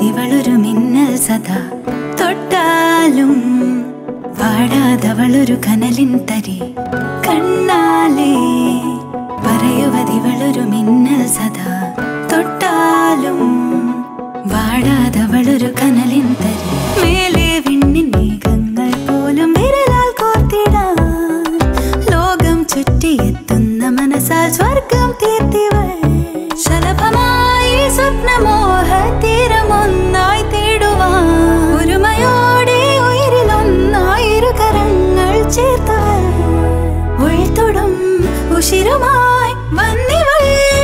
പറയുവതിവളൊരു മിന്നൽ സദാ തൊട്ടാലും വാടാതവളൊരു കനലിൻ തരി കണ്ണാലേ പറയുവതിവളൊരു മിന്നൽ സദാ തൊട്ടാലും വാടാതവളൊരു കനലിൻ തരി മേലെ വിണ്ണിൻ മേഘങ്ങൾ പോലും വിരലാൽ കോർത്തിടാൻ ലോകം ചുറ്റിയെത്തുന്ന മനസ്സാൽ സ്വർഗം തീർത്തിവൾ ശലഭമായി സ്വപ്നമോഹ തീരമൊന്നായി തേടുവാൻ ഒരുമയോടെ ഉയരിലൊന്നായിരു കരങ്ങൾ ചേർത്തവൾ ഉൾത്തൊടും ഉഷിരുമായി വന്നിവൾ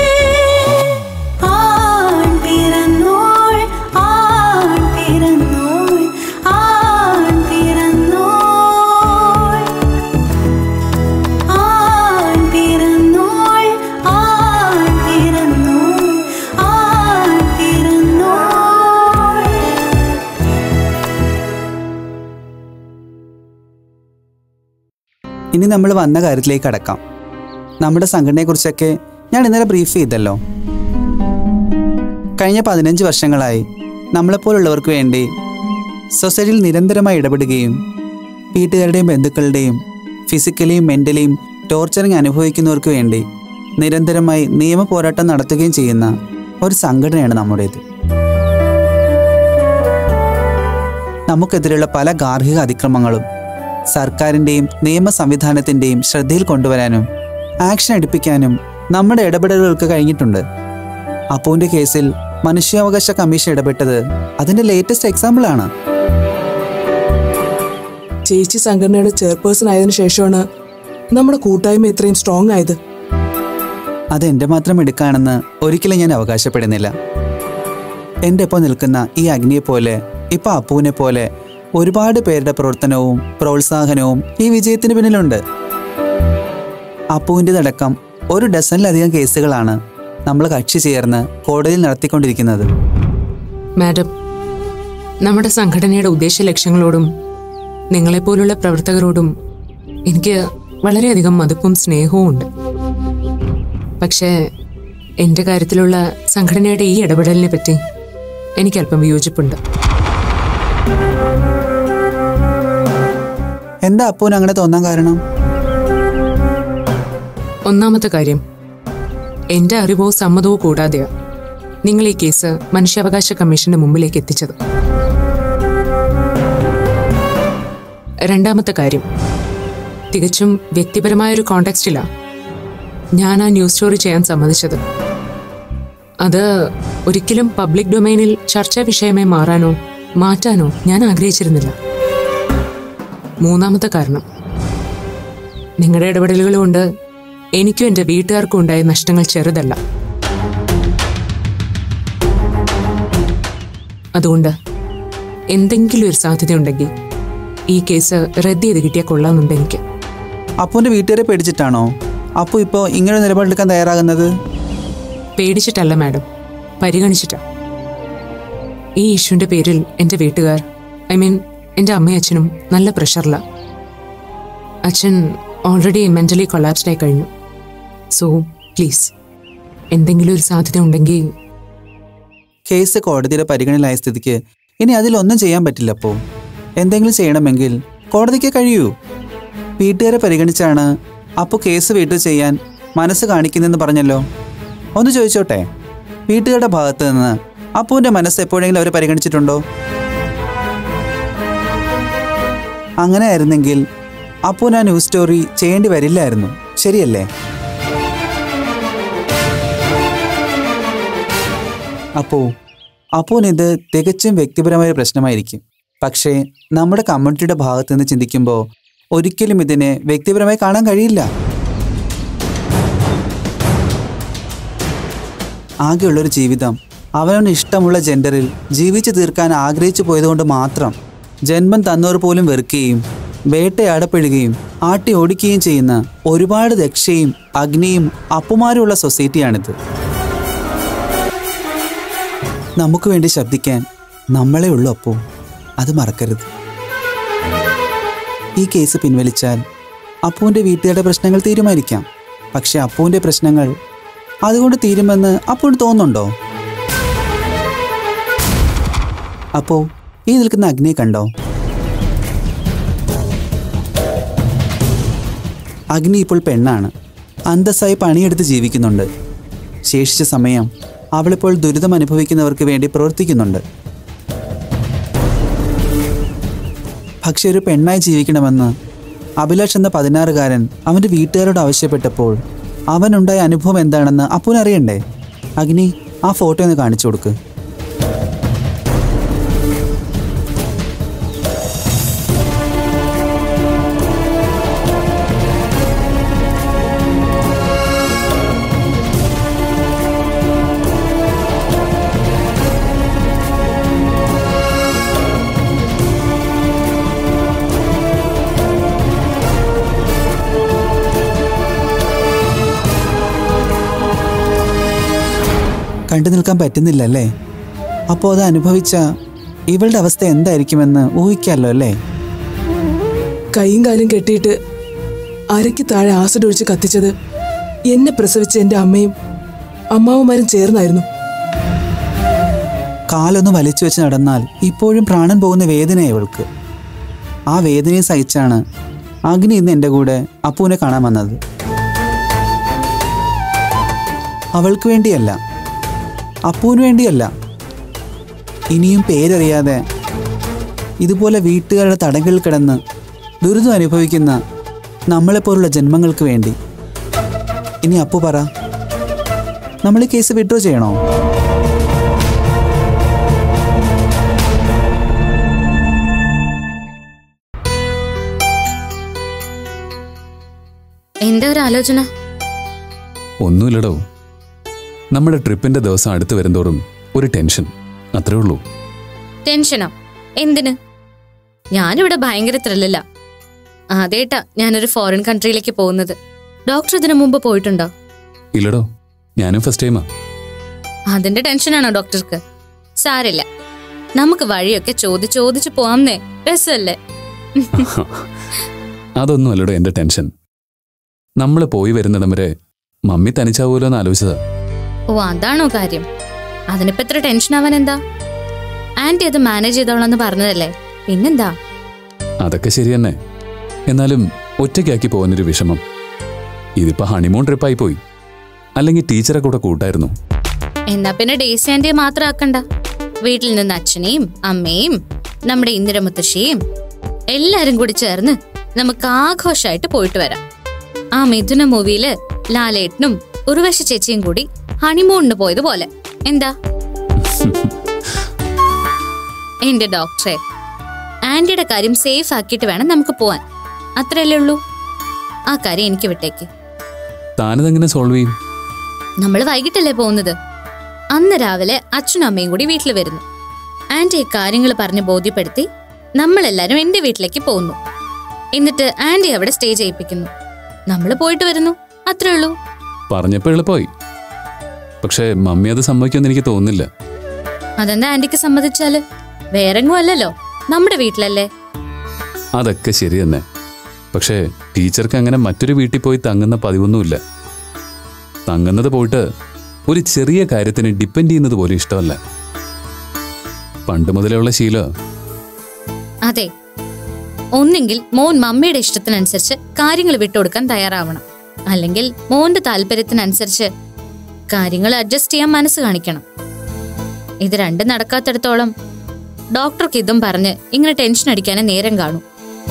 ആൺ പിറന്നോൾ ആൺ പിറന്നോൾ ആൺ പിറന്നോൾ ആൺ പിറന്നോൾ ആൺ പിറന്നോൾ ആൺ പിറന്നോൾ ഇനി നമ്മൾ വന്ന കാര്യത്തിലേക്ക് കടക്കാം നമ്മുടെ സംഘടനയെക്കുറിച്ചൊക്കെ ഞാൻ ഇന്നലെ ബ്രീഫ് ചെയ്തല്ലോ കഴിഞ്ഞ പതിനഞ്ച് വർഷങ്ങളായി നമ്മളെപ്പോലുള്ളവർക്ക് വേണ്ടി സൊസൈറ്റിയിൽ നിരന്തരമായി ഇടപെടുകയും വീട്ടുകാരുടെയും ബന്ധുക്കളുടെയും ഫിസിക്കലിയും മെൻ്റലിയും ടോർച്ചറിങ് അനുഭവിക്കുന്നവർക്ക് വേണ്ടി നിരന്തരമായി നിയമ പോരാട്ടം നടത്തുകയും ചെയ്യുന്ന ഒരു സംഘടനയാണ് നമ്മുടേത് നമുക്കെതിരെയുള്ള പല ഗാർഹിക അതിക്രമങ്ങളും സർക്കാരിൻ്റെയും നിയമ സംവിധാനത്തിൻ്റെയും ശ്രദ്ധയിൽ കൊണ്ടുവരാനും ആക്ഷൻ എടുപ്പിക്കാനും നമ്മുടെ ഇടപെടലുകൾക്ക് കഴിഞ്ഞിട്ടുണ്ട് അപ്പുവിൻ്റെ കേസിൽ മനുഷ്യാവകാശ കമ്മീഷൻ ഇടപെട്ടത് അതിൻ്റെ ലേറ്റസ്റ്റ് എക്സാമ്പിളാണ് ചേച്ചി സംഘടനയുടെ ചെയർപേഴ്സൺ ആയതിനു ശേഷമാണ് നമ്മുടെ കൂട്ടായ്മ ഇത്രയും സ്ട്രോങ് ആയത് അത് എൻ്റെ മാത്രം എടുക്കാണെന്ന് ഒരിക്കലും ഞാൻ അവകാശപ്പെടുന്നില്ല എൻ്റെ ഒപ്പം നിൽക്കുന്ന ഈ അഗ്നിയെ പോലെ ഇപ്പം അപ്പുവിനെ പോലെ ഒരുപാട് പേരുടെ പ്രവർത്തനവും പ്രോത്സാഹനവും ഈ വിജയത്തിന് പിന്നിലുണ്ട് അപ്പുവിൻ്റെതടക്കം ഒരു ഡസനിലധികം കേസുകളാണ് നമ്മൾ കക്ഷി ചേർന്ന് കോടതിയിൽ നടത്തിക്കൊണ്ടിരിക്കുന്നത് മാഡം നമ്മുടെ സംഘടനയുടെ ഉദ്ദേശ ലക്ഷ്യങ്ങളോടും നിങ്ങളെപ്പോലുള്ള പ്രവർത്തകരോടും എനിക്ക് വളരെയധികം മതിപ്പും സ്നേഹവും ഉണ്ട് പക്ഷേ എൻ്റെ കാര്യത്തിലുള്ള സംഘടനയുടെ ഈ ഇടപെടലിനെ പറ്റി എനിക്കല്പം വിയോജിപ്പുണ്ട് എന്താ അപ്പുവിന് അങ്ങനെ തോന്നാൻ കാരണം ഒന്നാമത്തെ കാര്യം എൻ്റെ അറിവോ സമ്മതവോ കൂടാതെയാ നിങ്ങൾ ഈ കേസ് മനുഷ്യാവകാശ കമ്മീഷന്റെ മുമ്പിലേക്ക് എത്തിച്ചത് രണ്ടാമത്തെ കാര്യം തികച്ചും വ്യക്തിപരമായൊരു കോണ്ടെക്സ്റ്റിലാ ഞാൻ ആ ന്യൂസ് സ്റ്റോറി ചെയ്യാൻ സമ്മതിച്ചത് അത് ഒരിക്കലും പബ്ലിക് ഡൊമൈനിൽ ചർച്ചാ വിഷയമായി മാറാനോ മാറ്റാനോ ഞാൻ ആഗ്രഹിച്ചിരുന്നില്ല മൂന്നാമത്തെ കാരണം നിങ്ങളുടെ ഇടപെടലുകൾ കൊണ്ട് എനിക്കും എൻ്റെ വീട്ടുകാർക്കും ഉണ്ടായ നഷ്ടങ്ങൾ ചെറുതല്ല അതുകൊണ്ട് എന്തെങ്കിലും ഒരു സാധ്യതയുണ്ടെങ്കിൽ ഈ കേസ് റദ്ദ് ചെയ്ത് കിട്ടിയാൽ കൊള്ളാമെന്നുണ്ട് എനിക്ക് അപ്പുവിൻ്റെ വീട്ടുകാരെ പേടിച്ചിട്ടാണോ അപ്പു ഇപ്പോൾ ഇങ്ങനെ ഒരു നിലപാടെടുക്കാൻ തയ്യാറാകുന്നത് പേടിച്ചിട്ടല്ല മാഡം പരിഗണിച്ചിട്ടാ ഈ ഇഷ്യൂന്റെ പേരിൽ എൻ്റെ വീട്ടുകാർ ഐ മീൻ എൻ്റെ അമ്മയും അച്ഛനും നല്ല പ്രഷറില അച്ഛൻ ഓൾറെഡി മെൻ്റലി കൊളാപ്സ്ഡ് ആയി കഴിഞ്ഞു സോ പ്ലീസ് എന്തെങ്കിലും ഒരു സാധ്യത ഉണ്ടെങ്കിൽ കേസ് കോടതിയുടെ പരിഗണനയിലായ സ്ഥിതിക്ക് ഇനി അതിലൊന്നും ചെയ്യാൻ പറ്റില്ല അപ്പോൾ എന്തെങ്കിലും ചെയ്യണമെങ്കിൽ കോടതിക്ക് കഴിയൂ വീട്ടുകാരെ പരിഗണിച്ചാണ് അപ്പോൾ കേസ് വീട്ടിൽ ചെയ്യാൻ മനസ്സ് കാണിക്കുന്നെന്ന് പറഞ്ഞല്ലോ ഒന്ന് ചോദിച്ചോട്ടെ വീട്ടുകാരുടെ ഭാഗത്ത് നിന്ന് അപ്പുവിൻ്റെ മനസ്സ് എപ്പോഴെങ്കിലും അവർ പരിഗണിച്ചിട്ടുണ്ടോ അങ്ങനെ ആയിരുന്നെങ്കിൽ അപ്പുവിന് ആ ന്യൂസ് സ്റ്റോറി ചെയ്യേണ്ടി വരില്ലായിരുന്നു ശരിയല്ലേ അപ്പോ അപ്പോന് ഇത് തികച്ചും വ്യക്തിപരമായ ഒരു പ്രശ്നമായിരിക്കും പക്ഷേ നമ്മുടെ കമ്മ്യൂണിറ്റിയുടെ ഭാഗത്ത് നിന്ന് ചിന്തിക്കുമ്പോൾ ഒരിക്കലും ഇതിനെ വ്യക്തിപരമായി കാണാൻ കഴിയില്ല ആകെയുള്ളൊരു ജീവിതം അവനവന് ഇഷ്ടമുള്ള ജെൻഡറിൽ ജീവിച്ചു തീർക്കാൻ ആഗ്രഹിച്ചു പോയതുകൊണ്ട് മാത്രം ജന്മം തന്നവർ പോലും വെറുക്കുകയും വേട്ടയാടപ്പെടുകയും ആട്ടി ഓടിക്കുകയും ചെയ്യുന്ന ഒരുപാട് ദക്ഷയും അഗ്നിയും അപ്പുമാരുമുള്ള സൊസൈറ്റിയാണിത് നമുക്ക് വേണ്ടി ശബ്ദിക്കാൻ നമ്മളെ ഉള്ളൂ അപ്പോ അത് മറക്കരുത് ഈ കേസ് പിൻവലിച്ചാൽ അപ്പുവിൻ്റെ വീട്ടുകാരുടെ പ്രശ്നങ്ങൾ തീരുമാനിക്കാം പക്ഷെ അപ്പുവിൻ്റെ പ്രശ്നങ്ങൾ അതുകൊണ്ട് തീരുമെന്ന് അപ്പുവിന് തോന്നുന്നുണ്ടോ അപ്പോ ഈ നിൽക്കുന്ന അഗ്നിയെ കണ്ടോ അഗ്നി ഇപ്പോൾ പെണ്ണാണ് അന്തസ്സായി പണിയെടുത്ത് ജീവിക്കുന്നുണ്ട് ശേഷിച്ച സമയം അവളിപ്പോൾ ദുരിതം അനുഭവിക്കുന്നവർക്ക് വേണ്ടി പ്രവർത്തിക്കുന്നുണ്ട് പക്ഷെ ഒരു പെണ്ണായി ജീവിക്കണമെന്ന് അഭിലാഷ് എന്ന പതിനാറുകാരൻ അവൻ്റെ വീട്ടുകാരോട് ആവശ്യപ്പെട്ടപ്പോൾ അവനുണ്ടായ അനുഭവം എന്താണെന്ന് അപ്പൂനറിയണ്ടേ അഗ്നി ആ ഫോട്ടോ ഒന്ന് കാണിച്ചു കൊടുക്ക് കണ്ടു നിൽക്കാൻ പറ്റുന്നില്ലല്ലേ അപ്പോൾ അത് അനുഭവിച്ച ഇവളുടെ അവസ്ഥ എന്തായിരിക്കുമെന്ന് ഊഹിക്കാമല്ലോ അല്ലേ കൈയും കാലും കെട്ടിയിട്ട് അരയ്ക്ക് താഴെ ആസിഡ് ഒഴിച്ച് കത്തിച്ചത് എന്നെ പ്രസവിച്ച എൻ്റെ അമ്മയും അമ്മാവന്മാരും ചേർന്നായിരുന്നു കാലൊന്ന് വലിച്ചു വെച്ച് നടന്നാൽ ഇപ്പോഴും പ്രാണൻ പോകുന്ന വേദനയാണ് ഇവൾക്ക് ആ വേദനയെ സഹിച്ചാണ് അഗ്നി ഇന്ന് എൻ്റെ കൂടെ അപ്പുവിനെ കാണാൻ വന്നത് അവൾക്ക് വേണ്ടിയല്ല അപ്പുവിന് വേണ്ടിയല്ല ഇനിയും പേരറിയാതെ ഇതുപോലെ വീട്ടുകാരുടെ തടങ്കിൽ കിടന്ന് ദുരിതം അനുഭവിക്കുന്ന നമ്മളെപ്പോലുള്ള ജന്മങ്ങൾക്ക് വേണ്ടി ഇനി അപ്പു പറ നമ്മൾ ഈ കേസ് വിഡ്രോ ചെയ്യണോ എന്താ ഒരു ആലോചന ഒന്നുമില്ലടോ നമ്മുടെ ട്രിപ്പിന്റെ ദിവസം അടുത്ത് വരുന്തോറും ഒരു ടെൻഷൻ അത്രേ ഉള്ളൂ ടെൻഷനോ എന്തിന് ഞാനിവിടെ ഭയങ്കര ത്രില്ലില്ല ആദ്യമായിട്ടാ ഞാനൊരു ഫോറിൻ കൺട്രിയിലേക്ക് പോകുന്നത് ഡോക്ടർ ഇതിനു മുമ്പ് പോയിട്ടുണ്ടോ ഇല്ലടോ ഞാനും ഫസ്റ്റ് ടൈമാ അതിന്റെ ടെൻഷനാണോ ഡോക്ടർക്ക് സാരില്ല നമുക്ക് വഴിയൊക്കെ ചോദിച്ച് ചോദിച്ചു പോവാംന്നേ രസമല്ലേ അതൊന്നും അല്ലടോ എന്റെ ടെൻഷൻ നമ്മൾ പോയി വരുന്നിടം വരെ മമ്മി തനിച്ചാവൂലോ എന്ന് ആലോചിച്ചതാ ഓ അതാണോ കാര്യം അതിനിപ്പോ എത്ര ടെൻഷൻ ആവാൻ എന്താ ആന്റി അത് മാനേജ് ചെയ്തോളാന്ന് പറഞ്ഞതല്ലേ പിന്നെന്താ അതൊക്കെ ശരി തന്നെ എന്നാലും ഒറ്റയ്ക്കാക്കി പോകുന്നൊരു വിഷമം ഇതിപ്പോ ഹണിമൂൺ ട്രിപ്പായി പോയി അല്ലെങ്കിൽ ടീച്ചറെ കൂടെ കൂട്ടായിരുന്നു എന്നാ പിന്നെ ഡേസി ആന്റിയെ മാത്രം ആക്കണ്ട വീട്ടിൽ നിന്ന് അച്ഛനെയും അമ്മയും നമ്മുടെ ഇന്ദിരമുത്തശ്ശിയും എല്ലാരും കൂടി ചേർന്ന് നമുക്ക് ആഘോഷമായിട്ട് പോയിട്ട് വരാം ആ മിഥുന മൂവിയില് ലാലേട്ടനും ഉർവശി ചേച്ചിയും കൂടി ഹണിമൂണിന് പോയതുപോലെ എന്താ എന്റെ ഡോക്ടറെ ആന്റിയുടെ കാര്യം സേഫ് ആക്കിയിട്ട് വേണം നമുക്ക് പോവാൻ അത്രയല്ലേ ഉള്ളൂ ആ കാര്യം എനിക്ക് വിട്ടേക്ക് താനിതെങ്ങനെ സോൾവ് ചെയ്യും നമ്മൾ വൈകിട്ടല്ലേ പോകുന്നത് അന്ന് രാവിലെ അച്ഛനും അമ്മയും കൂടി വീട്ടിൽ വരുന്നു ആന്റി ഈ കാര്യങ്ങൾ പറഞ്ഞ് ബോധ്യപ്പെടുത്തി നമ്മളെല്ലാരും എന്റെ വീട്ടിലേക്ക് പോകുന്നു എന്നിട്ട് ആന്റി അവിടെ സ്റ്റേ ചെയ്യിപ്പിക്കുന്നു നമ്മൾ പോയിട്ട് വരുന്നു അത്രേ ഉള്ളൂ പറഞ്ഞപ്പോ എളുപ്പമായി പക്ഷേ മമ്മി അത് സമ്മതിക്കുമെന്ന് എനിക്ക് തോന്നുന്നില്ല അതെന്താ ആന്റിക്ക് സമ്മതിച്ചാല് വേറെങ്ങും അല്ലല്ലോ നമ്മുടെ വീട്ടിലല്ലേ അതൊക്കെ ശരി തന്നെ പക്ഷേ ടീച്ചർക്ക് അങ്ങനെ മറ്റൊരു വീട്ടിൽ പോയി തങ്ങുന്ന പതിവൊന്നുമില്ല തങ്ങുന്നത് പോയിട്ട് ഒരു ചെറിയ കാര്യത്തിന് ഡിപ്പെൻഡ് ചെയ്യുന്നത് പോലും ഇഷ്ടമല്ല പണ്ട് മുതലേ ഉള്ള ശീലം അതെ ഒന്നെങ്കിൽ മോൻ മമ്മിയുടെ ഇഷ്ടത്തിനനുസരിച്ച് കാര്യങ്ങൾ വിട്ടുകൊടുക്കാൻ തയ്യാറാവണം അല്ലെങ്കിൽ മോന്റെ താല്പര്യത്തിനനുസരിച്ച് കാര്യങ്ങൾ അഡ്ജസ്റ്റ് ചെയ്യാൻ മനസ്സ് കാണിക്കണം ഇത് രണ്ടും നടക്കാത്തിടത്തോളം ഡോക്ടർക്ക് ഇതും പറഞ്ഞ് ഇങ്ങനെ ടെൻഷൻ അടിക്കാനേ നേരം കാണും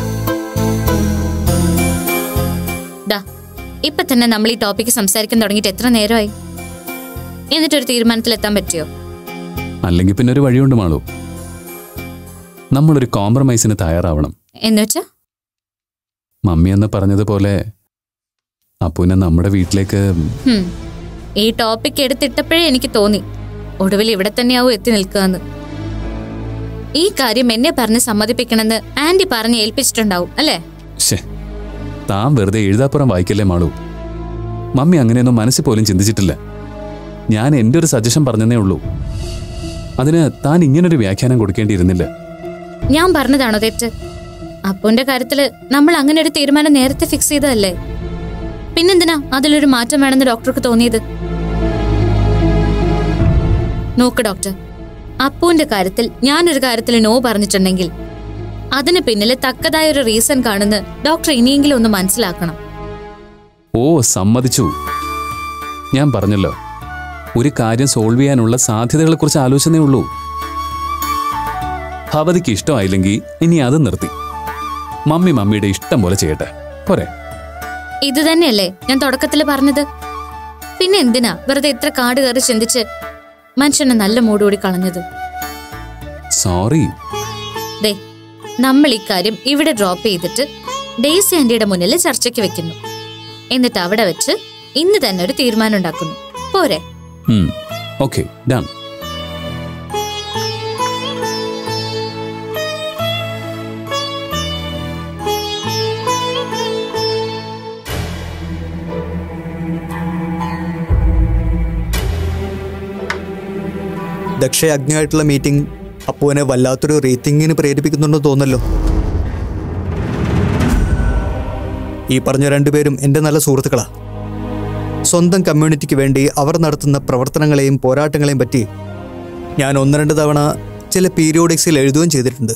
ദാ ഇപ്പൊ തന്നെ നമ്മൾ ഈ ടോപ്പിക്ക് സംസാരിക്കാൻ തുടങ്ങിയിട്ട് എത്ര നേരമായി എന്നിട്ടൊരു തീരുമാനത്തിലെത്താൻ പറ്റിയോ അല്ലെങ്കിൽ പിന്നെ ഒരു വഴിയുണ്ട് മാളൂ നമ്മളൊരു കോംപ്രമൈസിന് തയ്യാറാവണം എന്നുവെച്ചാ മമ്മി എന്ന് പറഞ്ഞതുപോലെ അപ്പൂനെ നമ്മുടെ വീട്ടിലേക്ക് ഹും. ഈ ടോപ്പിക് എടുത്തിട്ടപ്പോഴേ എനിക്ക് തോന്നി ഒടുവിൽ ഇവിടെ തന്നെയാവും എത്തി നിൽക്കുകയെന്ന് ഈ കാര്യം എന്നെ പറഞ്ഞ് സമ്മതിപ്പിക്കണമെന്ന് ആന്റി പറഞ്ഞ് ഏൽപ്പിച്ചിട്ടുണ്ടാവും അല്ലേ ശേ താൻ വെറുതെ എഴുതാപ്പുറം വായിക്കല്ലേ മാളൂ മമ്മി അങ്ങനെയൊന്നും മനസ്സിൽ പോലും ചിന്തിച്ചിട്ടില്ല ഞാൻ എൻ്റെ ഒരു സജഷൻ പറഞ്ഞതേ ഉള്ളൂ അതിന് താൻ ഇങ്ങനൊരു വ്യാഖ്യാനം കൊടുക്കേണ്ടിയിരുന്നില്ല ഞാൻ പറഞ്ഞതാണോ തെറ്റ് അപ്പുന്റെ കാര്യത്തില് നമ്മൾ അങ്ങനെ ഒരു തീരുമാനം നേരത്തെ ഫിക്സ് ചെയ്തതല്ലേ പിന്നെന്തിനാ അതിലൊരു മാറ്റം വേണമെന്ന് ഡോക്ടർക്ക് തോന്നിയത് നോക്ക് ഡോക്ടർ അപ്പുവിന്റെ കാര്യത്തിൽ ഞാനൊരു കാര്യത്തിൽ നോ പറഞ്ഞിട്ടുണ്ടെങ്കിൽ അതിന് പിന്നിൽ തക്കതായ ഒരു റീസൺ കാണുന്ന ഡോക്ടർ ഇനിയെങ്കിലും ഒന്ന് മനസ്സിലാക്കണം ഓ സമ്മതിച്ചു ഞാൻ പറഞ്ഞല്ലോ ഒരു കാര്യം സോൾവ് ചെയ്യാനുള്ള സാധ്യതകളെക്കുറിച്ച് ആലോചനയേ ഉള്ളൂ ഭവതിക്ക് ഇഷ്ടമായില്ലെങ്കിൽ ഇനി അത് നിർത്തി മമ്മി മമ്മിയുടെ ഇഷ്ടം പോലെ ചെയ്യട്ടെ പോരെ ഇത് തന്നെയല്ലേ ഞാൻ തുടക്കത്തിൽ പറഞ്ഞത് പിന്നെ എന്തിനാ വെറുതെ ഇത്ര കാട് കയറി ചിന്തിച്ച് മനുഷ്യനെ നല്ല മൂടുകൂടി കളഞ്ഞത് സോറി ദേ നമ്മൾ ഇക്കാര്യം ഇവിടെ ഡ്രോപ്പ് ചെയ്തിട്ട് ഡേസി ആന്റിയുടെ മുന്നിൽ ചർച്ചയ്ക്ക് വെക്കുന്നു എന്നിട്ട് അവിടെ വെച്ച് ഇന്ന് തന്നെ ഒരു തീരുമാനം ഉണ്ടാക്കുന്നു പോരെ ഓക്കെ ഡൺ ദക്ഷയജ്ഞയായിട്ടുള്ള മീറ്റിംഗ് അപ്പുവിനെ വല്ലാത്തൊരു റീത്തിങ്ങിന് പ്രേരിപ്പിക്കുന്നുണ്ടെന്ന് തോന്നല്ലോ ഈ പറഞ്ഞ രണ്ടുപേരും എൻ്റെ നല്ല സുഹൃത്തുക്കളാ സ്വന്തം കമ്മ്യൂണിറ്റിക്ക് വേണ്ടി അവർ നടത്തുന്ന പ്രവർത്തനങ്ങളെയും പോരാട്ടങ്ങളെയും പറ്റി ഞാൻ ഒന്ന് രണ്ട് തവണ ചില പീരിയോഡിക്സിൽ എഴുതുകയും ചെയ്തിട്ടുണ്ട്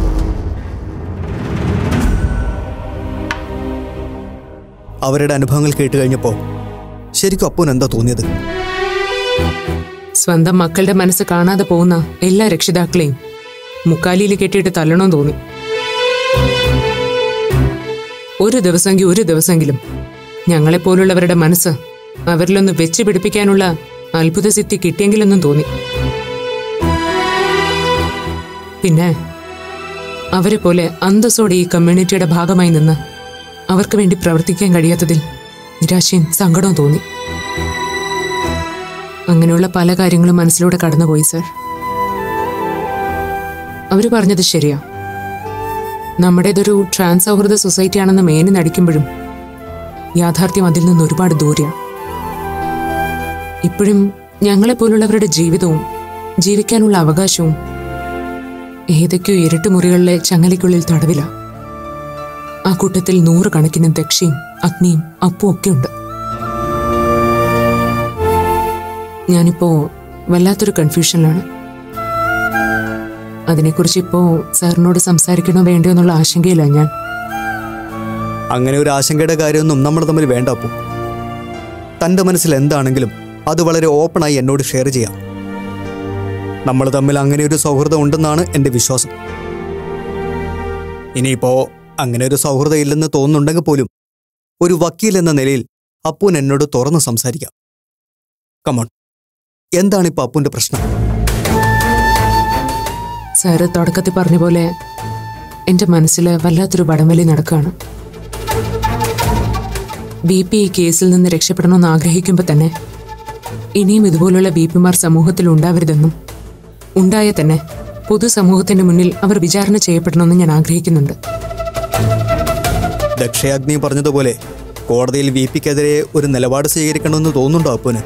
അവരുടെ അനുഭവങ്ങൾ കേട്ട് കഴിഞ്ഞപ്പോൾ ശരിക്കും അപ്പൂന് എന്താ തോന്നിയത് സ്വന്തം മക്കളുടെ മനസ്സ് കാണാതെ പോകുന്ന എല്ലാ രക്ഷിതാക്കളെയും മുക്കാലിയിൽ കെട്ടിയിട്ട് തല്ലണമെന്ന് തോന്നി ഒരു ദിവസമെങ്കിൽ ഒരു ദിവസമെങ്കിലും ഞങ്ങളെപ്പോലുള്ളവരുടെ മനസ്സ് അവരിലൊന്ന് വെച്ച് പിടിപ്പിക്കാനുള്ള അത്ഭുത സിദ്ധി കിട്ടിയെങ്കിലെന്നും തോന്നി പിന്നെ അവരെ പോലെ അന്തസ്സോടെ ഈ കമ്മ്യൂണിറ്റിയുടെ ഭാഗമായി നിന്ന് അവർക്ക് വേണ്ടി പ്രവർത്തിക്കാൻ കഴിയാത്തതിൽ നിരാശയും സങ്കടവും തോന്നി അങ്ങനെയുള്ള പല കാര്യങ്ങളും മനസ്സിലൂടെ കടന്നുപോയി സർ അവര് പറഞ്ഞത് ശരിയാ നമ്മുടേതൊരു ട്രാൻസ് സൗഹൃദ സൊസൈറ്റി ആണെന്ന് മേനി നടിക്കുമ്പോഴും യാഥാർത്ഥ്യം അതിൽ നിന്ന് ഒരുപാട് ദൂരെയാണ് ഇപ്പോഴും ഞങ്ങളെപ്പോലുള്ളവരുടെ ജീവിതവും ജീവിക്കാനുള്ള അവകാശവും ഏതൊക്കെയോ ഇരുട്ടുമുറികളിലെ ചങ്ങലയ്ക്കുള്ളിൽ തടവില ആ കൂട്ടത്തിൽ നൂറുകണക്കിന് ദക്ഷയും അഗ്നിയും അപ്പും ഒക്കെ ഉണ്ട് ഞാനിപ്പോ വല്ലാത്തൊരു കൺഫ്യൂഷനിലാണ് അതിനെക്കുറിച്ച് ഇപ്പോ സാറിനോട് സംസാരിക്കണോ വേണ്ടയോ എന്നുള്ള ആശങ്കയിലാണ് ഞാൻ അങ്ങനെ ഒരു ആശങ്കയുടെ കാര്യമൊന്നും നമ്മൾ തമ്മിൽ വേണ്ട അപ്പു തൻ്റെ മനസ്സിൽ എന്താണെങ്കിലും അത് വളരെ ഓപ്പണായി എന്നോട് ഷെയർ ചെയ്യാം നമ്മൾ തമ്മിൽ അങ്ങനെ ഒരു സൗഹൃദം ഉണ്ടെന്നാണ് എൻ്റെ വിശ്വാസം ഇനിയിപ്പോ അങ്ങനെ ഒരു സൗഹൃദം ഇല്ലെന്ന് തോന്നുന്നുണ്ടെങ്കിൽ പോലും ഒരു വക്കീൽ എന്ന നിലയിൽ അപ്പൂൻ എന്നോട് തുറന്ന് സംസാരിക്കാം കമോൺ എന്താണ് ഇപ്പൊ അപ്പുവിന്റെ പ്രശ്നം സാറ് തുടക്കത്തിൽ പറഞ്ഞ പോലെ എൻ്റെ മനസ്സിൽ വല്ലാത്തൊരു വടംവലി നടക്കുകയാണ് ബി പി ഈ കേസിൽ നിന്ന് രക്ഷപ്പെടണമെന്ന് ആഗ്രഹിക്കുമ്പോൾ തന്നെ ഇനിയും ഇതുപോലുള്ള ബി പിമാർ സമൂഹത്തിൽ ഉണ്ടാവരുതെന്നും ഉണ്ടായ തന്നെ പൊതുസമൂഹത്തിന്റെ മുന്നിൽ അവർ വിചാരണ ചെയ്യപ്പെടണമെന്ന് ഞാൻ ആഗ്രഹിക്കുന്നുണ്ട് ദക്ഷയാഗ്നി പറഞ്ഞതുപോലെ കോടതിയിൽ വി പിക്കെതിരെ ഒരു നിലപാട് സ്വീകരിക്കണമെന്ന് തോന്നുന്നുണ്ടോ അപ്പുന്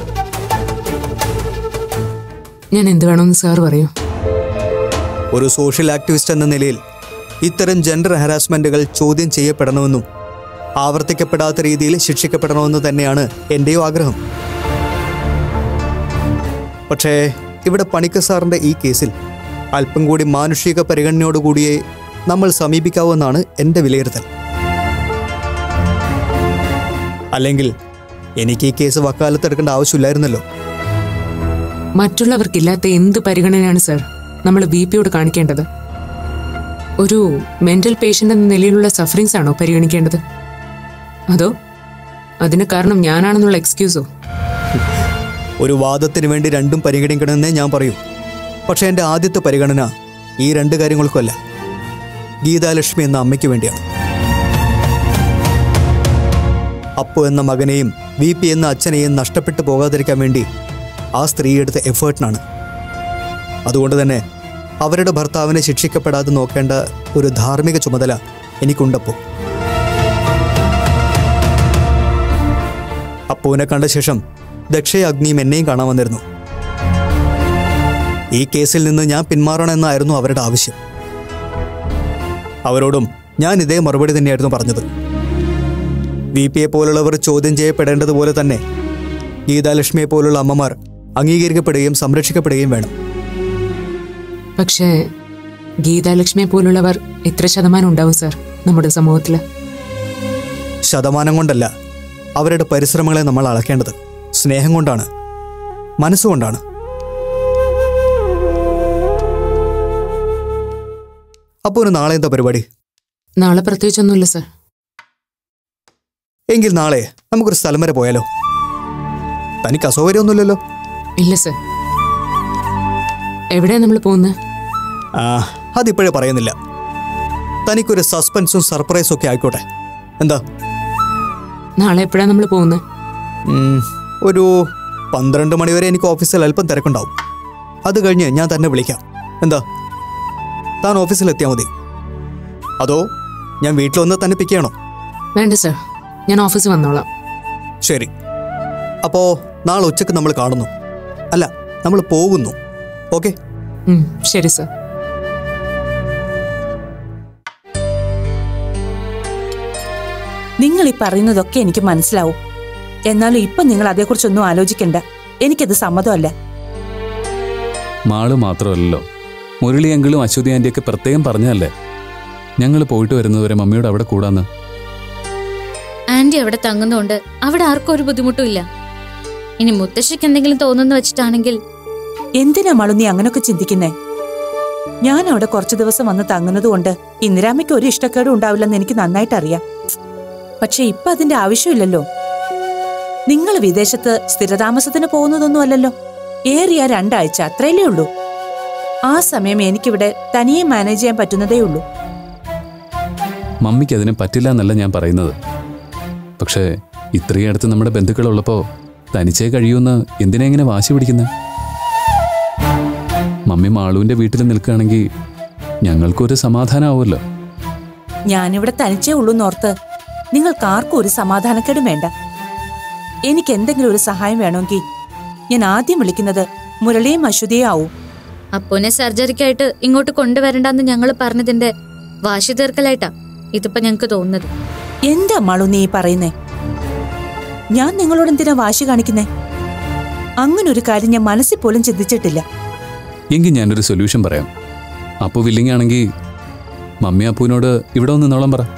ഞാൻ എന്ത് വേണമെന്ന് സാർ പറയൂ ഒരു സോഷ്യൽ ആക്ടിവിസ്റ്റ് എന്ന നിലയിൽ ഇത്തരം ജെൻഡർ ഹരാസ്മെന്റുകൾ ചോദ്യം ചെയ്യപ്പെടണമെന്നും ആവർത്തിക്കപ്പെടാത്ത രീതിയിൽ ശിക്ഷിക്കപ്പെടണമെന്ന് തന്നെയാണ് എൻ്റെയും ആഗ്രഹം പക്ഷേ ഇവിടെ പണിക്കർ സാറിൻ്റെ ഈ കേസിൽ അല്പം കൂടി മാനുഷിക പരിഗണനയോടുകൂടിയേ നമ്മൾ സമീപിക്കാവൂന്നാണ് എൻ്റെ വിലയിരുത്തൽ അല്ലെങ്കിൽ എനിക്ക് ഈ കേസ് വക്കാലത്തെടുക്കേണ്ട ആവശ്യമില്ലായിരുന്നല്ലോ മറ്റുള്ളവർക്കില്ലാത്ത എന്ത് പരിഗണനയാണ് സർ നമ്മൾ ബി പിയോട് കാണിക്കേണ്ടത് ഒരു മെന്റൽ പേഷ്യന്റ് എന്ന നിലയിലുള്ള സഫറിങ്സ് ആണോ പരിഗണിക്കേണ്ടത് അതോ അതിന് കാരണം ഞാനാണെന്നുള്ള എക്സ്ക്യൂസോ ഒരു വാദത്തിന് വേണ്ടി രണ്ടും പരിഗണിക്കണമെന്നേ ഞാൻ പറയൂ പക്ഷേ എൻ്റെ ആദ്യത്തെ പരിഗണന ഈ രണ്ട് കാര്യങ്ങൾക്കുമല്ല ഗീതാലക്ഷ്മി എന്ന അമ്മയ്ക്ക് വേണ്ടിയാണ് അപ്പു എന്ന മകനെയും വി പി എന്ന അച്ഛനെയും നഷ്ടപ്പെട്ടു പോകാതിരിക്കാൻ വേണ്ടി ആ സ്ത്രീ എടുത്ത എഫേർട്ടിനാണ് അതുകൊണ്ട് തന്നെ അവരുടെ ഭർത്താവിനെ ശിക്ഷിക്കപ്പെടാതെ നോക്കേണ്ട ഒരു ധാർമ്മിക ചുമതല എനിക്കുണ്ടപ്പോൾ അപ്പുവിനെ കണ്ട ശേഷം ദക്ഷയ അഗ്നിയും എന്നെയും കാണാൻ വന്നിരുന്നു ഈ കേസിൽ നിന്ന് ഞാൻ പിന്മാറണമെന്നായിരുന്നു അവരുടെ ആവശ്യം അവരോടും ഞാൻ ഇതേ മറുപടി തന്നെയായിരുന്നു പറഞ്ഞത് വി പിയെ പോലുള്ളവർ ചോദ്യം ചെയ്യപ്പെടേണ്ടതുപോലെ തന്നെ ഗീതാലക്ഷ്മിയെ പോലുള്ള അമ്മമാർ അംഗീകരിക്കപ്പെടുകയും സംരക്ഷിക്കപ്പെടുകയും വേണം പക്ഷേ ഗീതാലക്ഷ്മിയെ പോലുള്ളവർ എത്ര ശതമാനം ഉണ്ടാവും സർ നമ്മുടെ സമൂഹത്തിൽ ശതമാനം കൊണ്ടല്ല അവരുടെ പരിശ്രമങ്ങളെ നമ്മൾ അളക്കേണ്ടത് സ്നേഹം കൊണ്ടാണ് മനസ്സുകൊണ്ടാണ് അപ്പോൾ ഒരു നാളെ എന്താ പരിപാടി നാളെ പ്രത്യേകിച്ചൊന്നുമില്ല സർ എങ്കിൽ നാളെ നമുക്കൊരു സ്ഥലം വരെ പോയാലോ തനിക്ക് അസൗകര്യമൊന്നുമില്ലല്ലോ ഇല്ല സർ എവിടെയാ നമ്മൾ പോകുന്നത് ആ അതിപ്പോഴേ പറയുന്നില്ല തനിക്കൊരു സസ്പെൻസും സർപ്രൈസും ഒക്കെ ആയിക്കോട്ടെ എന്താ നാളെ എപ്പോഴാ നമ്മൾ പോകുന്നത് ഉം, ഒരു പന്ത്രണ്ട് മണിവരെ എനിക്ക് ഓഫീസിൽ അല്പം തിരക്കുണ്ടാവും അത് കഴിഞ്ഞ് ഞാൻ തന്നെ വിളിക്കാം എന്താ താൻ ഓഫീസിൽ എത്തിയാൽ മതി അതോ ഞാൻ വീട്ടിൽ വന്ന് തന്നെ പിക്ക് ചെയ്യണോ വേണ്ട സർ ഞാൻ ഓഫീസിൽ വന്നോളാം ശരി അപ്പോൾ നാളെ ഉച്ചക്ക് നമ്മൾ കാണുന്നു അല്ല നമ്മൾ പോകുന്നു ഓക്കെ ഉം, ശരി സർ നിങ്ങൾ ഈ പറയുന്നതൊക്കെ എനിക്ക് മനസ്സിലാവും എന്നാലും ഇപ്പൊ നിങ്ങൾ അതേക്കുറിച്ചൊന്നും ആലോചിക്കണ്ട എനിക്കത് സമ്മതമല്ല മാള് മാത്രമല്ലല്ലോ മുരളി അങ്കിളും അശ്വതി ആന്റിയൊക്കെ പ്രത്യേകം പറഞ്ഞതല്ലേ ഞങ്ങൾ പോയിട്ട് വരുന്നതുവരെ മമ്മിയോട് അവിടെ കൂടാന്ന് ആന്റി അവിടെ തങ്ങുന്നോണ്ട് അവിടെ ആർക്കും ഒരു ബുദ്ധിമുട്ടും ഇല്ല ഇനി മുത്തശ്ശിക്ക് എന്തെങ്കിലും തോന്നുന്നു വെച്ചിട്ടാണെങ്കിൽ എന്തിനാ മാളു നീ അങ്ങനൊക്കെ ചിന്തിക്കുന്നേ ഞാൻ അവിടെ കുറച്ചു ദിവസം വന്ന് തങ്ങുന്നത് കൊണ്ട് ഇന്ദിരാമയ്ക്ക് ഒരു ഇഷ്ടക്കേടും ഉണ്ടാവില്ലെന്ന് എനിക്ക് നന്നായിട്ട് അറിയാം പക്ഷെ ഇപ്പൊ അതിന്റെ ആവശ്യമില്ലല്ലോ നിങ്ങൾ വിദേശത്ത് സ്ഥിരതാമസത്തിന് പോകുന്നതൊന്നും അല്ലല്ലോ ഏറിയ രണ്ടാഴ്ച അത്രയല്ലേ ഉള്ളൂ ആ സമയം എനിക്കിവിടെ തനിയെ മാനേജ് ചെയ്യാൻ പറ്റുന്നതേ ഉള്ളൂ മമ്മിക്ക് അതിന് പറ്റില്ല എന്നല്ല ഞാൻ പറയുന്നത് പക്ഷേ ഇത്രയും അടുത്ത് നമ്മുടെ ബന്ധുക്കളുള്ളപ്പോൾ തനിച്ചേ കഴിയുമെന്ന് എന്തിനാ ഇങ്ങനെ വാശി പിടിക്കുന്നത് മമ്മി മാളുവിന്റെ വീട്ടിൽ നിൽക്കുകയാണെങ്കിൽ ഞങ്ങൾക്കൊരു സമാധാനമാവുമല്ലോ ഞാനിവിടെ തനിച്ചേ ഉള്ളൂന്നോർത്ത് നിങ്ങൾക്ക് ആർക്കും ഒരു സമാധാനക്കേടും വേണ്ട എനിക്ക് എന്തെങ്കിലും ഒരു സഹായം വേണമെങ്കിൽ ഞാൻ ആദ്യം വിളിക്കുന്നത് മുരളിയും അശ്വതിയും ആവും അപ്പൂനെ സർജറിക്കായിട്ട് ഇങ്ങോട്ട് കൊണ്ടുവരണ്ടെന്ന് ഞങ്ങൾ പറഞ്ഞതിന്റെ വാശി തീർക്കലായിട്ടാ ഇതിപ്പോ ഞങ്ങക്ക് തോന്നുന്നത് എന്താ മാളു നീ ഈ പറയുന്നേ ഞാൻ നിങ്ങളോട് എന്തിനാ വാശി കാണിക്കുന്നേ അങ്ങനെ ഒരു കാര്യം ഞാൻ മനസ്സിൽ പോലും ചിന്തിച്ചിട്ടില്ല എങ്കിൽ ഞാനൊരു സൊല്യൂഷൻ പറയാം അപ്പു വില്ലിങ് ആണെങ്കിൽ മമ്മി അപ്പുവിനോട് ഇവിടെ ഒന്ന് നിന്നോളം പറ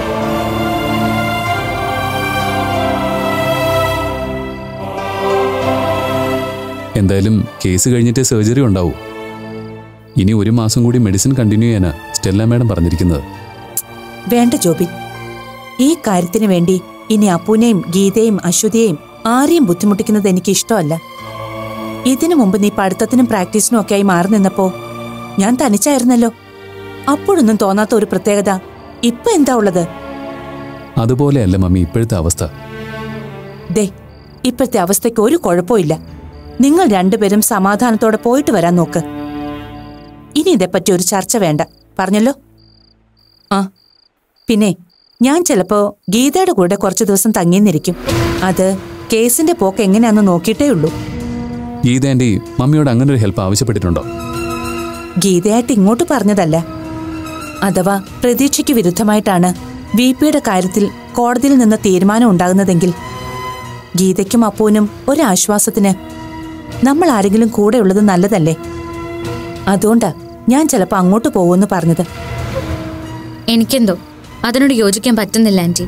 എന്തായാലും കേസ് കഴിഞ്ഞിട്ട് സർജറി ഉണ്ടാവൂ ഇനി ഒരു മാസം കൂടി മെഡിസിൻ കണ്ടിന്യൂ ചെയ്യാനാ സ്റ്റെല്ല മാഡം പറഞ്ഞിരിക്കുന്നത് വേണ്ട ജോബി ഈ കാര്യത്തിന് വേണ്ടി ഇനി അപ്പുനെയും ഗീതയും അശ്വതിയെയും ആരെയും ബുദ്ധിമുട്ടിക്കുന്നത് എനിക്ക് ഇഷ്ടമല്ല ഇതിനു മുമ്പ് നീ പഠിത്തത്തിനും പ്രാക്ടീസിനും ഒക്കെ ആയി മാറി നിന്നപ്പോ ഞാൻ തനിച്ചായിരുന്നല്ലോ അപ്പോഴൊന്നും തോന്നാത്ത ഒരു പ്രത്യേകത ഇപ്പൊ എന്താ ഉള്ളത് അതുപോലെയല്ല മമ്മി ഇപ്പോഴത്തെ അവസ്ഥ ദേ ഇപ്പോഴത്തെ അവസ്ഥയ്ക്ക് ഒരു കുഴപ്പമില്ല നിങ്ങൾ രണ്ടുപേരും സമാധാനത്തോടെ പോയിട്ട് വരാൻ നോക്ക് ഇനി ഇതേപ്പറ്റി ഒരു ചർച്ച വേണ്ട പറഞ്ഞല്ലോ ആ പിന്നെ ഞാൻ ചിലപ്പോ ഗീതയുടെ കൂടെ കുറച്ചു ദിവസം തങ്ങിയെന്നിരിക്കും അത് കേസിന്റെ പോക്ക് എങ്ങനെയാന്ന് നോക്കിയിട്ടേ ഉള്ളൂ ഗീത ആൻറ്റി മമ്മിയോട് അങ്ങനെ ഒരു ഹെൽപ്പ് ആവശ്യപ്പെട്ടിട്ടുണ്ടോ ഗീതയായിട്ട് ഇങ്ങോട്ട് പറഞ്ഞതല്ല അഥവാ പ്രതീക്ഷയ്ക്ക് വിരുദ്ധമായിട്ടാണ് വി പിയുടെ കാര്യത്തിൽ കോടതിയിൽ നിന്ന് തീരുമാനം ഉണ്ടാകുന്നതെങ്കിൽ ഗീതയ്ക്കും അപ്പൂനും ഒരാശ്വാസത്തിന് നമ്മൾ ആരെങ്കിലും കൂടെ ഉള്ളത് നല്ലതല്ലേ അതുകൊണ്ടാ ഞാൻ ചിലപ്പോ അങ്ങോട്ട് പോകുമെന്ന് പറഞ്ഞത് എനിക്കെന്തോ അതിനോട് യോജിക്കാൻ പറ്റുന്നില്ല ആന്റി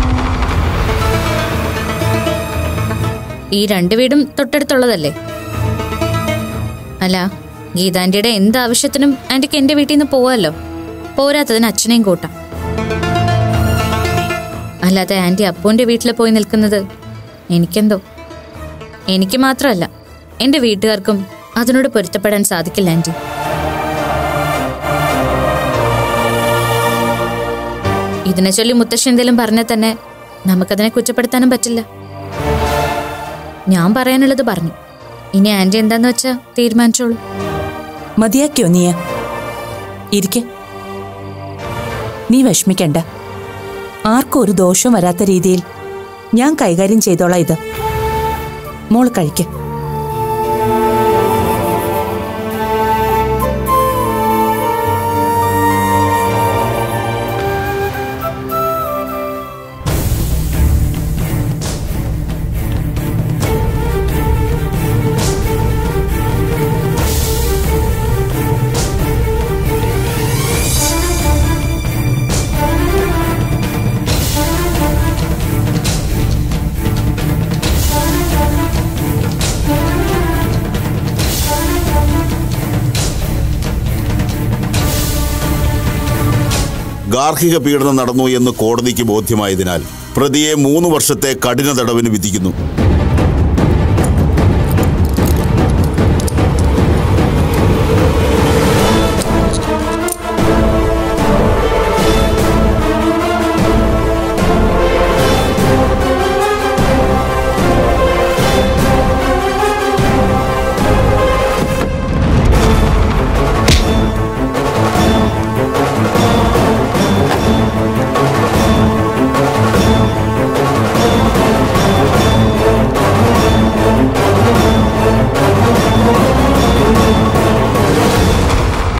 ഈ രണ്ടു വീടും തൊട്ടടുത്തുള്ളതല്ലേ അല്ല ഗീതാന്റിയുടെ എന്ത് ആവശ്യത്തിനും ആന്റിക്ക് എന്റെ വീട്ടിൽ നിന്ന് പോവാമല്ലോ പോരാത്തതിന് അച്ഛനെയും കൂട്ടാം അല്ലാതെ ആന്റി അപ്പൂന്റെ വീട്ടിൽ പോയി നിൽക്കുന്നത് എനിക്കെന്തോ എനിക്ക് മാത്രമല്ല എന്റെ വീട്ടുകാർക്കും അതിനോട് പൊരുത്തപ്പെടാൻ സാധിക്കില്ല ആന്റി ഇതിനെ ചൊല്ലി മുത്തശ്ശി എന്തെങ്കിലും പറഞ്ഞാൽ തന്നെ നമുക്കതിനെ കുറ്റപ്പെടുത്താനും പറ്റില്ല ഞാൻ പറയാനുള്ളത് പറഞ്ഞു ഇനി ആന്റി എന്താന്ന് വെച്ചാ തീരുമാനിച്ചോളൂ മതിയാക്കിയോ നീയ ഇരിക്കെ നീ വിഷമിക്കണ്ട ആർക്കും ഒരു ദോഷവും വരാത്ത രീതിയിൽ ഞാൻ കൈകാര്യം ചെയ്തോളാം ഇത് മോൾ കഴിക്ക് ഗാർഹിക പീഡനം നടന്നു എന്ന് കോടതിക്ക് ബോധ്യമായതിനാൽ പ്രതിയെ മൂന്ന് വർഷത്തെ കഠിന തടവിന് വിധിക്കുന്നു